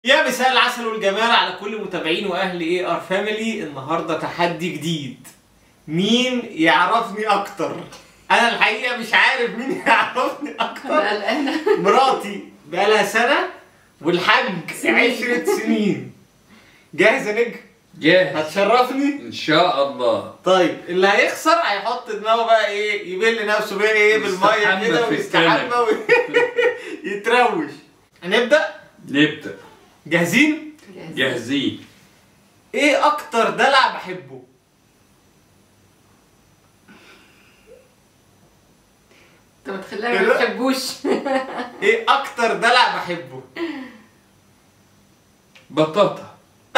يا مساء العسل والجمال على كل متابعين واهل اي ار فاميلي النهارده تحدي جديد مين يعرفني اكتر انا الحقيقه مش عارف مين يعرفني انا اكتر قلقانه مراتي بقالها سنه والحاج عشرة سنين جاهز يا نجم جاهز هتشرفني ان شاء الله طيب اللي هيخسر هيحط دماغه بقى ايه يبل نفسه بقى ايه بالميه يستحمى كده في ويستحمى ويتروش هنبدا نبدا جاهزين جاهزين ايه اكتر دلع بحبه انت متخيلها ما بتحبوش ايه اكتر دلع بحبه بطاطا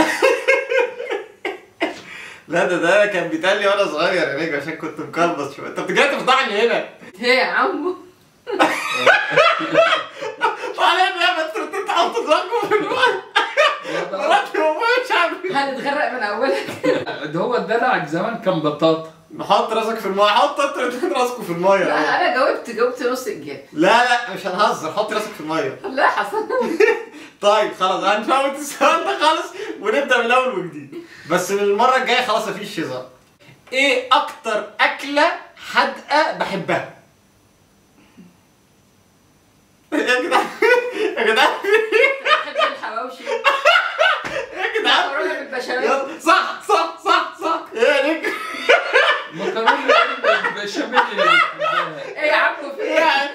لا ده ده كان بيتقال لي وانا صغير يا نجم عشان كنت مكلبص شويه انت جاي تفضحني هنا هي يا عمو طالع يا ما انت تحط دماغكم في الميه مراتي وابويا مش عارفين هنتغرق من اولها ده هو الدلع زمان كان بطاطا نحط راسك في الميه حط انت الاتنين راسكم في الميه لا انا جاوبت جاوبت نص اجابه لا لا مش هنهزر حط راسك في الميه لا حصل طيب خلاص هنفوت السؤال ده خالص ونبدا من الاول وجديد بس من المره الجايه خلاص مفيش هزار ايه اكتر اكله حادقه بحبها يا جدعان يا جدعان بحب الحواوشي يا جدعان مكرونه بالبشاميل يلا صح صح صح صح يا نجم مكرونه بالبشاميل اللي بتحبها ايه يا عمو في ايه يعني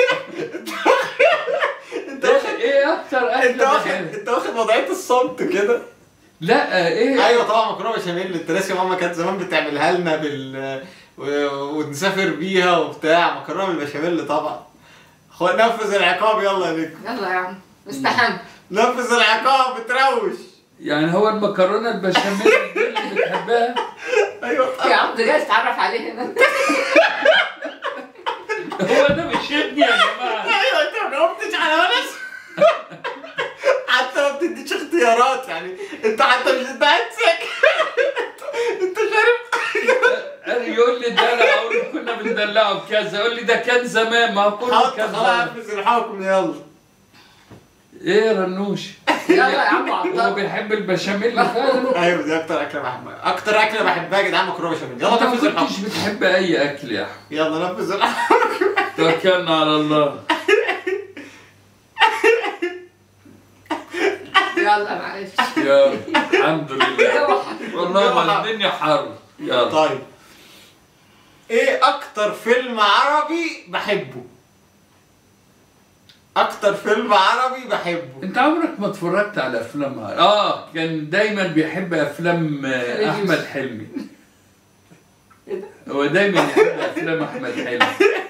انت واخد ايه اكتر انت اكله واخد بحبها انت واخد وضعيه الصمت كده لا ايه ايوه طبعا مكرونه بشاميل انت ناسي ماما كانت زمان بتعملها لنا بال و- ونسافر بيها وبتاع مكرونه بالبشاميل طبعا خد نفذ العقاب يلا يا نجم يلا يا عم استحمى نفذ العقاب بتروش يعني هو المكرونه البشاميل دي اللي بتحبها ايوه يا طبعا عم ده جاي تتعرف عليه هنا هو ده مش ابني يا جماعه ايوه انت ما جاوبتش على ولا سؤال. حتى ما بتديش اختيارات يعني انت حتى مش انت قاعد ساكت انت شارب يقول لي الدلع اقول له كنا بندلعه بكذا يقول لي ده كان زمان ما هو كله حط كان خلاص زمان نفذ الحكم يلا ايه يا رنوش يلا يا عم هو عطار بيحب البشاميل فعلا ايوه دي اكتر اكله بحبها اكتر اكله بحبها يا جدعان مكرونه بشاميل يلا انت ما نفذ الحكم كنتش بتحب اي اكل يا احمد يلا نفذ الحكم توكلنا على الله يلا معلش يا الحمد لله يلا. والله ما الدنيا حر يلا طيب ايه اكتر فيلم عربي بحبه اكتر فيلم عربي بحبه انت عمرك ما اتفرجت على افلام عربي. اه كان دايما بيحب افلام آه، خالد احمد يوسف. حلمي إيه ده؟ هو دايما يحب افلام احمد حلمي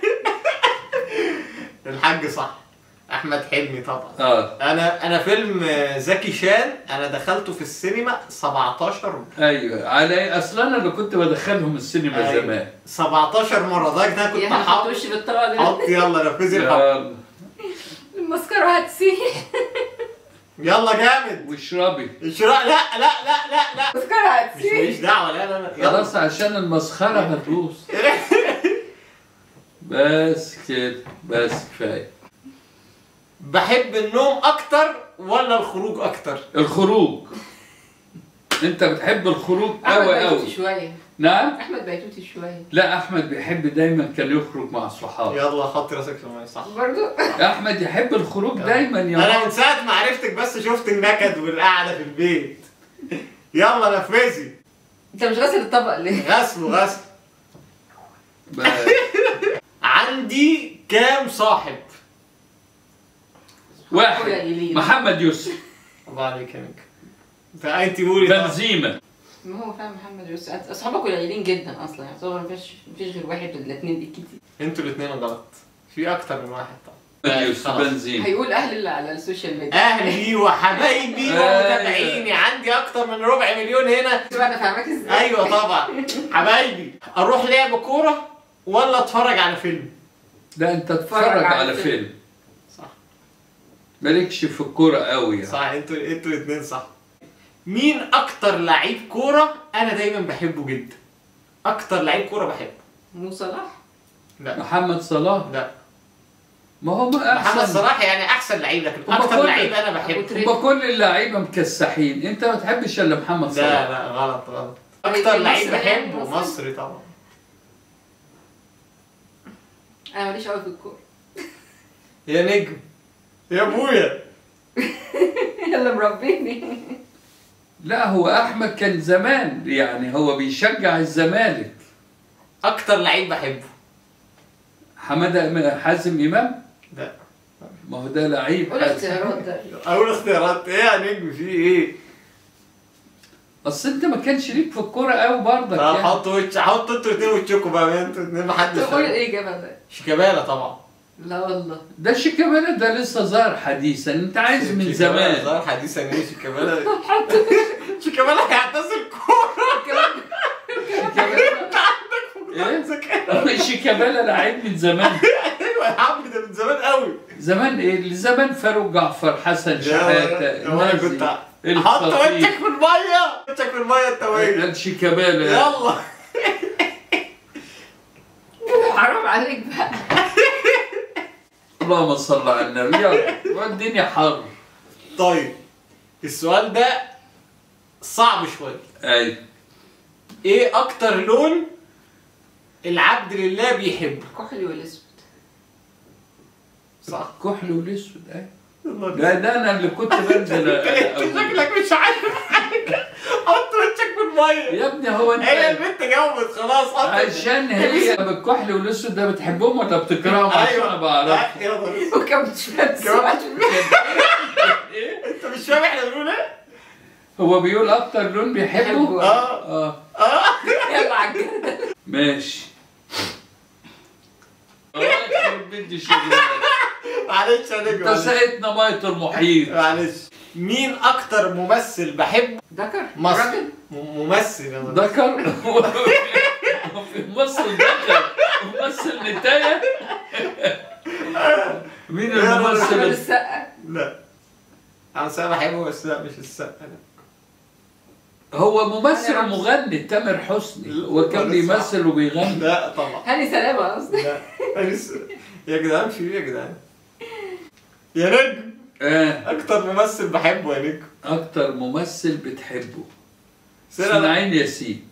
الحاج صح احمد حلمي طبعا اه انا انا فيلم آه، زكي شان انا دخلته في السينما 17 ايوه على اصلا انا اللي كنت بدخلهم السينما أيوة. زمان 17 مره لدرجه ان انا كنت يا ما حاطط تحطوش بالطريقه دي حط يلا نفذي الحكم يلا المسكره هتسيح يلا جامد واشربي اشراء لا لا لا لا لا المسكره مش ماليش هتسيح دعوه لا لا لا يلا خلاص عشان المسخره هتدوس بس كده بس كفايه بحب النوم اكتر ولا الخروج اكتر الخروج انت بتحب الخروج احمد قوي بيتوتي قوي شويه نعم احمد بيتوتي شويه لا احمد بيحب دايما كان يخرج مع الصحاب يلا حط راسك في الميه صح برضو احمد يحب الخروج دايما يا انا ماما. من ساعه ما عرفتك بس شفت النكد والقعده في البيت يلا نفذي انت مش غاسل الطبق ليه؟ غسل وغسل بس. عندي كام صاحب واحد قليلين. محمد يوسف الله عليك يا نجم انت انت قولي طبعا. بنزيما ما هو فاهم محمد يوسف أنت- اصحابك قليلين جدا اصلا يعني طبعا مفيش مفيش غير واحد ولا اتنين بالكتير انتوا الاثنين غلط في اكتر من واحد طبعا محمد يوسف خلاص. بنزيما هيقول اهل اللي على السوشيال ميديا اهلي وحبايبي أيوة. ومتابعيني عندي اكتر من ربع مليون هنا شوف انا فاهمك ازاي ايوه طبعا حبايبي اروح لعب كوره ولا اتفرج على فيلم لا انت اتفرج تتفرج على على فيلم. فيلم صح مالكش في الكوره قوي يعني. صح انتوا انتوا الاثنين صح مين اكتر لعيب كوره انا دايما بحبه جدا اكتر لعيب كوره بحبه مو صلاح لا محمد صلاح لا ما هو ما محمد احسن صلاح يعني احسن لعيب لكن هما اكتر كل- لعيب انا بحبه أبو هما كل اللعيبه مكسحين انت ما تحبش الا محمد لا صلاح لا غلط غلط طيب اكتر مصري لعيب يعني؟ بحبه مصري؟ مصري طبعا انا ماليش قوي في الكوره يا نجم يا ابويا يلا مربيني لا هو احمد كان زمان يعني هو بيشجع الزمالك اكتر لعيب بحبه حماده حازم امام لا ما هو ده لعيب قول حازم. اختيارات ده اول اختيارات ايه يا نجم في ايه اصل انت ما كانش ليك في الكوره قوي برضك طب يعني. حطوا وش حطوا انتوا الاثنين وشكوا بقى انتوا الاثنين محدش طب قول ايه الاجابه ده شيكابالا طبعا لا والله ده شيكابالا ده لسه ظاهر حديثا انت عايز من شيكابالا زمان ظهر حديثا ايه شيكابالا شيكابالا هيعتزل كوره كمان ايه شيكابالا لعيب من زمان ايوه يا عم ده من زمان قوي زمان ايه زمان فاروق جعفر حسن شحاته يا وانا الناس كنت دي. حط الخطيب. وشك في الميه وشك في الميه انت وين ده شيكابالا يلا حرام عليك بقى اللهم صل على النبي يلا والدنيا حر طيب السؤال ده صعب شويه ايوه ايه اكتر لون العبد لله بيحبه كحلي والاسود صح كحل والاسود ايوه يلا ده ده انا اللي كنت بنزل انت أقول. شكلك مش عارف حاجه حط وشك في الميه يا ابني هو هي انت البنت جاوبت خلاص حط عشان هي بالكحل والاسود ده بتحبهم ولا بتكرههم عشان انا بعرف لا، يلا وكم مش فاهم كمان السؤال. انت مش فاهم احنا بنقول ايه؟ هو بيقول اكتر لون بيحبه بحبه. اه اه يلا على الجردل ماشي الله يخرب بيت شغلك معلش يا نجم انت سقيتنا ميه المحيط معلش مين اكتر ممثل بحبه ذكر مصر راجل م- ممثل انا ذكر في مصر ذكر ممثل نتاية مين يا رب. احمد الممثل السقا لا انا صراحة بحبه بس لا مش السقا لا. هو ممثل أنا ومغني تامر حسني لا، هو كان ولا بيمثل وبيغني لا طبعا هاني سلامه قصدي لا أنا لسه- يا جدعان في ايه يا جدعان يا نجم آه. اكتر ممثل بحبه يا نجم اكتر ممثل بتحبه سنة اسماعيل ياسين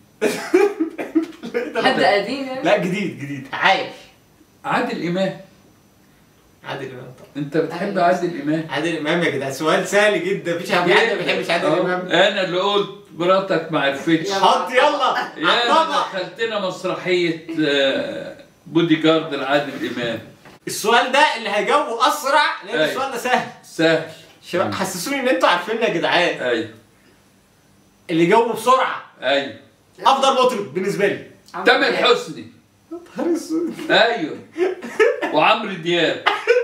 حد قديم يعني لا جديد جديد عايش عادل امام عادل امام طبعا انت بتحب أيوة. عادل امام عادل امام يا جدعان سؤال سهل جدا مفيش حد ما بيحبش عادل آه. امام انا اللي قلت مراتك ما عرفتش يلا. حط يلا يا عالطبق. دخلتنا مسرحيه آه، بودي جارد لعادل امام السؤال ده اللي هيجاوبه اسرع لان أيوة. السؤال ده سهل سهل شباب حسسوني ان انتوا عارفين يا جدعان ايوه اللي جاوبه بسرعه ايوه افضل مطرب بالنسبه لي عمرو تامر دياب. حسني نهار اسود ايوه وعمرو دياب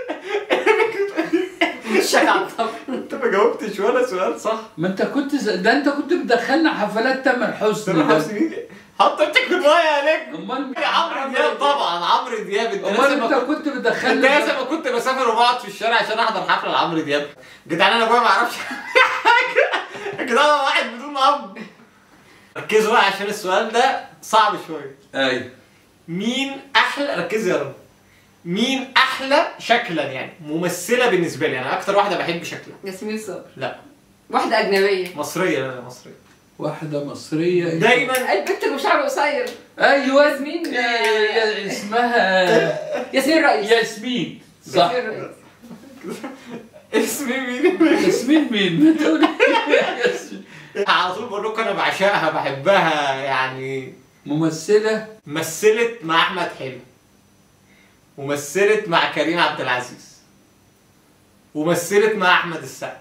شغال طب انت ما جاوبتش ولا سؤال صح ما انت كنت ز... ده انت كنت بتدخلنا حفلات تامر حسني تامر ده حسني مين؟ حط انت في الميه يا نجم امال مين؟ عمرو دياب طبعا عمرو دياب انت امال لازم انت أكون- كنت انت بتدخلنا لازم ما كنت بسافر وبقعد في الشارع عشان احضر حفله لعمرو دياب جدعان انا ابويا ما يعرفش حاجه يا جدعان انا واحد بدون اب ركزوا بقى عشان السؤال ده صعب شويه ايوه مين احلى ركزوا يا رب مين احلى شكلا يعني ممثله بالنسبه لي انا اكتر واحده بحب شكلها ياسمين صبري لا واحده اجنبيه مصريه لا لا مصريه واحدة مصرية دايما البنت اللي شعرها قصير ايوه ياسمين يا- يا- اسمها ياسمين رئيس ياسمين صح ياسمين رئيس اسمي مين ياسمين مين؟ ما تقولي ياسمين. على طول بقول لكم انا بعشقها بحبها يعني ممثلة مثلت مع احمد حلمي ومثلت مع كريم عبد العزيز ومثلت مع احمد السقا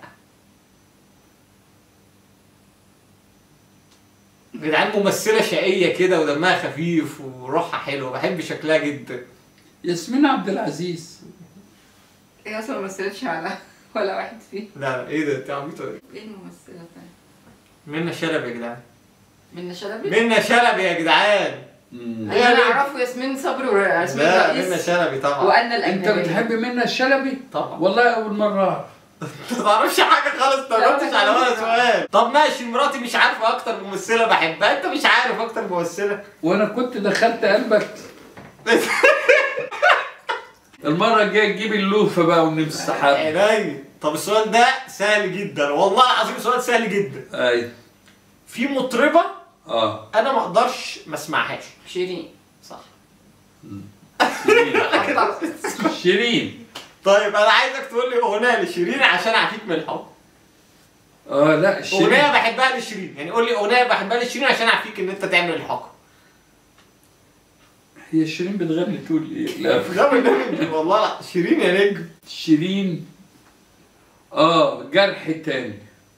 جدعان ممثلة شقية كده ودمها خفيف وروحها حلوة بحب شكلها جدا ياسمين عبد العزيز هي اصلا ما مثلتش على ولا واحد فيه لا لا ايه ده انت عبيطة ايه؟ ايه الممثله طيب منى شلبي يا جدعان منى شلبي منى شلبي يا جدعان مم. انا اللي اعرفه ياسمين صبري وياسمين لا منى رئيس شلبي طبعا وانا انت الاجنبيه بتحب منى الشلبي؟ طبعا والله اول مرة اعرف ما تعرفش حاجه خالص انت ما لا، جاوبتش ما على ولا جاوبتش. سؤال طب ماشي مراتي مش عارفه اكتر ممثله بحبها انت مش عارف اكتر ممثله وانا كنت دخلت قلبك المره الجايه تجيب اللوفه بقى ونمسحها عينيا طب السؤال ده سهل جدا والله العظيم سؤال سهل جدا اي في مطربه اه انا ما اقدرش ما اسمعهاش شيرين صح شيرين أكتر. شيرين طيب انا عايزك تقول لي اغنيه لشيرين عشان اعفيك من الحب اه لا اغنيه شيرين بحبها لشيرين يعني قول لي اغنيه بحبها لشيرين عشان اعفيك ان انت تعمل الحكم هي شيرين بتغني تقول ايه لا لا والنبي والله لا شيرين يا نجم شيرين اه جرح تاني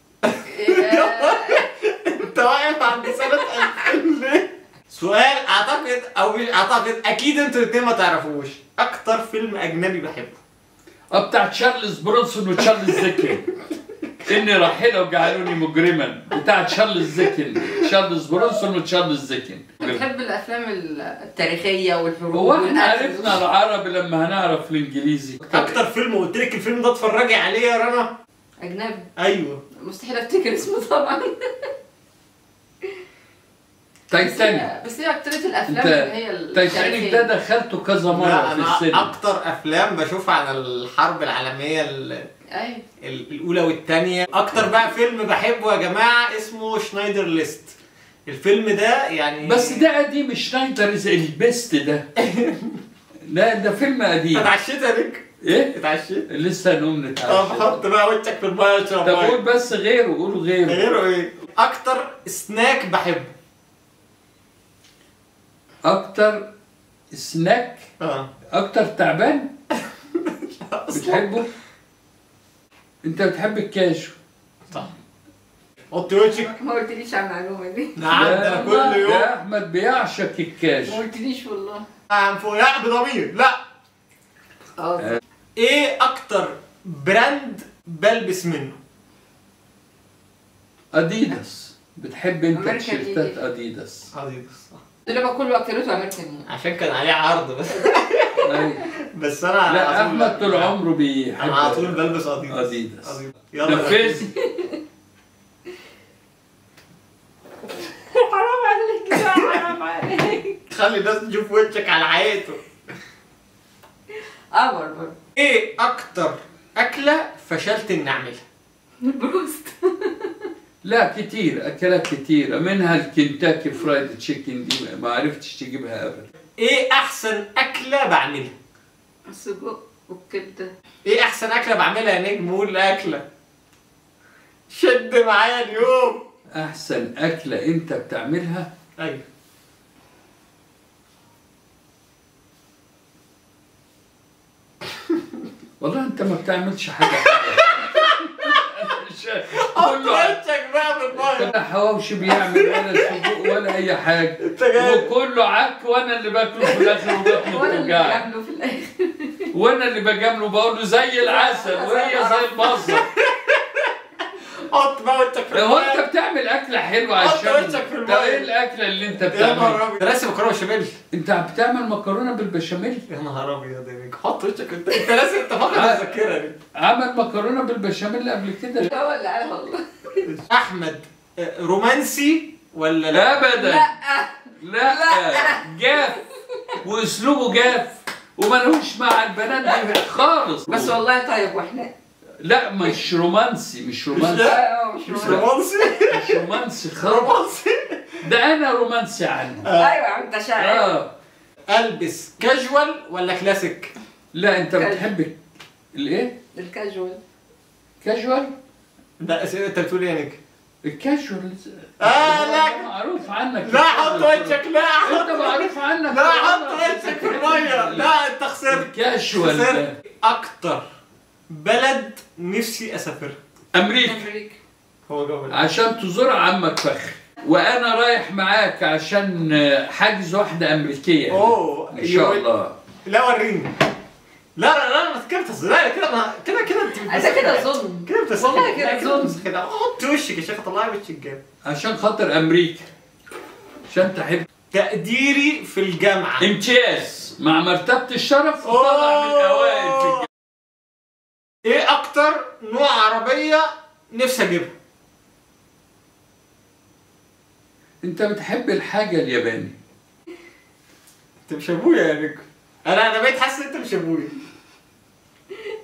انت واقف عند سنه 2000 ليه؟ سؤال اعتقد او مش اعتقد اكيد انتوا الاثنين ما تعرفوش اكتر فيلم اجنبي بحبه اه بتاع تشارلز برونسون وتشارلز زيكن اني راحله وجعلوني مجرما بتاع تشارلز زيكن تشارلز برونسون وتشارلز زيكن بتحب الافلام التاريخيه والحروب هو احنا والقتل. عرفنا العربي لما هنعرف الانجليزي اكتر فيلم قلت لك الفيلم ده اتفرجي عليه يا رنا اجنبي ايوه مستحيل افتكر اسمه طبعا تايتانيك بس هي اكترية الافلام انت اللي هي تايتانيك ده التاريخية. دخلته كذا مره لا في انا السينما اكتر افلام بشوفها عن الحرب العالميه ال- ايوه ال- الاولى والثانيه اكتر بقى فيلم بحبه يا جماعه اسمه شنايدر ليست الفيلم ده يعني بس ده قديم شنايدر زي البيست ده لا ده فيلم قديم اتعشيت يا نجم ايه اتعشيت لسه نقوم طب نتعشى حط بقى وشك في الميه اشرب طب ميه قول بس غيره قول غيره غيره ايه اكتر سناك بحبه اكتر سناك اه اكتر تعبان أصلاً. بتحبه انت بتحب الكاجو صح حط وشك ما قلتليش على المعلومه دي نعم ده انا كل يوم ده احمد بيعشق ما الكاجو قلتليش والله نعم فوق لا بضمير لا اه ايه اكتر براند بلبس منه اديداس بتحب انت أمريكان تيشيرتات إيجل. اديداس اديداس صح اللي بقى كله اكتريته امريكان يعني عشان كان عليه عرض بس أيوة. بس انا على لا طول- احمد طول عمره بيحب انا على طول بلبس اديداس أديداس. أديداس. يلا نفذ حرام عليك لا، حرام عليك خلي الناس تشوف وشك على حياته قمر برضه ايه اكتر اكله فشلت اني اعملها بروست لا كتير اكلات كتير منها الكنتاكي فرايد تشيكن دي ما عرفتش تجيبها ابدا ايه احسن اكله بعملها السجق والكبده ايه احسن اكله بعملها يا نجم قول اكله شد معايا اليوم احسن اكله انت بتعملها ايوه والله انت ما بتعملش حاجه حط كله وشك بقى في الميه ولا حواوشي بيعمل ولا سجق ولا اي حاجه انت جاي وكله عك وانا اللي باكله في الاخر وبطني وانا اللي بتوجعني بعمله في الاخر وانا اللي بجامله بقول له زي العسل وهي زي البصل حط بقى وشك في هو الميه انت بتعمل اكله حلوه حط عشان وشك في طب المية. ايه الاكله اللي انت يا بتعملها نهار ابيض ده راسم مكرونه بشاميل انت بتعمل مكرونه بالبشاميل يا نهار ابيض يا نجم حط وشك انت انت لازم انت فاقد آه. الذاكره دي عمل مكرونه بالبشاميل قبل كده هو اللي قالها والله احمد آه، رومانسي ولا لا ابدا لا لا جاف واسلوبه جاف وملوش مع البنات دي خالص بس والله طيب واحنا لا مش رومانسي مش رومانسي لا. اه مش مش مهم. رومانسي مش رومانسي خالص رومانسي ده انا رومانسي عنه ايوه يا عم انت شاعر اه البس كاجوال ولا كلاسيك لا انت كاجوال. بتحب الايه الكاجوال كاجوال لا أس- انت بتقول ايه يا نجم الكاجوال آه، لا. معروف عنك لا حط وشك لا انت حط معروف عنك لا حط وشك في الميه لا انت خسرت الكاجوال ده. خسرت اكتر بلد نفسي اسافرها امريكا امريكا هو جواب عشان تزور عمك فخر وانا رايح معاك عشان حاجز واحده امريكيه اوه ان شاء الله لا وريني لا لا لا انا كده بتهزر لا كده انا كده كده انت ده كده ظلم كده بتسخن والله كده لا، ظلم. بتسخن. حط وشك يا شيخ طلعي وشك جامد عشان خاطر امريكا عشان تحب تقديري في الجامعه امتياز مع مرتبه الشرف وطلع من الاوائل في الجامعة. ايه اكتر نوع عربيه نفسي اجيبها انت بتحب الحاجه الياباني انت مش ابويا يا نيكو انا انا بقيت حاسس ان انت مش ابويا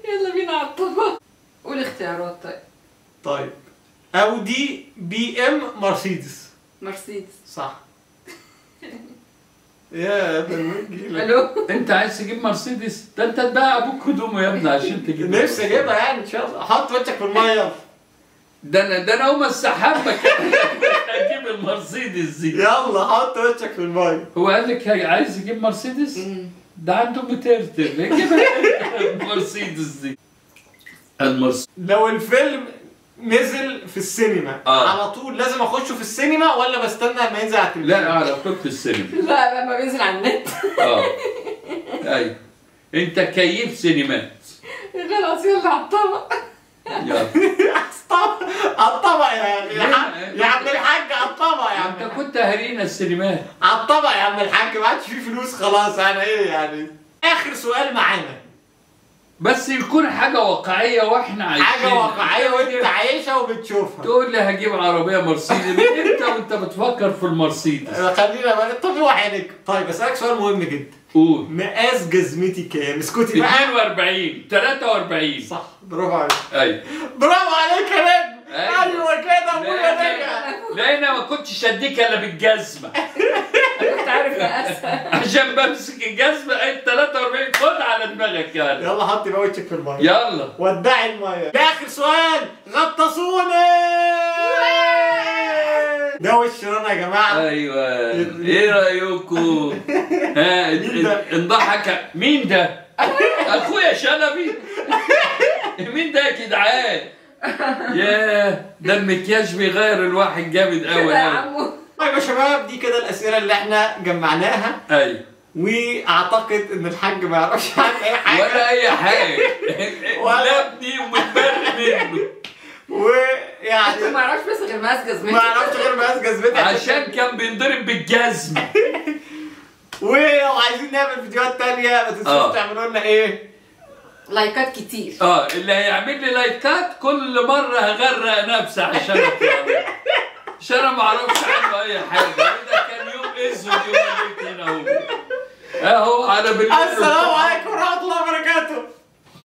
يلا بينا على الطبق قول اختيارات طيب طيب اودي بي ام مرسيدس مرسيدس صح يا ده الوجه. الو انت عايز تجيب مرسيدس ده انت تبيع ابوك هدومه يا ابني عشان تجيب نفسي اجيبها يعني ان شاء الله حط وشك في الميه ده انا ده انا اقوم استحمى اجيب المرسيدس دي يلا حط وشك في الميه هو قال لك هي- عايز يجيب مرسيدس ده عنده مترتر يجيبها المرسيدس دي المرسيدس لو الفيلم نزل في السينما آه. على طول لازم اخشه في السينما ولا بستنى لما ينزل على التلفزيون لا على طول في السينما لا لما بينزل على النت اه ايوه انت كيف سينمات غير اصيل اللي على الطبق يلا الطبق على الطبق يا يا, ليه؟ ح- يا عم الحاج على الطبق يا انت عم كنت هرينا السينمات على الطبق يا عم الحاج ما عادش فيه فلوس خلاص يعني ايه يعني اخر سؤال معانا بس يكون حاجه واقعيه واحنا عايشين حاجه واقعيه وانت عايشها وبتشوفها تقول لي هجيب عربيه مرسيدس من امتى وانت بتفكر في المرسيدس خلينا بقى طموح عينك طيب اسالك سؤال مهم جدا قول مقاس جزمتي كام اسكتي بقى 42 43 صح برافو عليك ايوه برافو عليك يا نجم أيوة. ايوه كده ابويا نجح لان لأن ما كنتش اديك الا بالجزمه كنت عارف مقاسها عشان بمسك الجزمه قلت 43 خد على دماغك يعني يلا حطي بقى وشك في الميه يلا ودعي الميه ده اخر سؤال غطسوني ده وش رنا يا جماعه ايوه ايه رايكم ها مين ده؟ انضحك مين ده اخويا شلبي مين ده يا جدعان ياه ده المكياج بيغير الواحد جامد قوي كده يا قوي عمو طيب يا شباب دي كده الاسئله اللي احنا جمعناها ايوه واعتقد ان الحاج ما يعرفش عن اي حاجه ولا اي حاجه ولا- ولا ابني ومتبرق منه ويعني ما اعرفش بس غير مقاس جزمتي ما عرفش غير مقاس جزمتي عشان كان بينضرب بالجزمه ولو عايزين نعمل فيديوهات تانية ما آه. تنسوش تعملوا لنا ايه لايكات كتير اه اللي هيعمل لي لايكات كل مره هغرق نفسي عشان أطلع. عشان انا ما اعرفش عنه اي حاجه ده كان يوم اسود يوم اللي هنا اهو اهو على بالليل السلام عليكم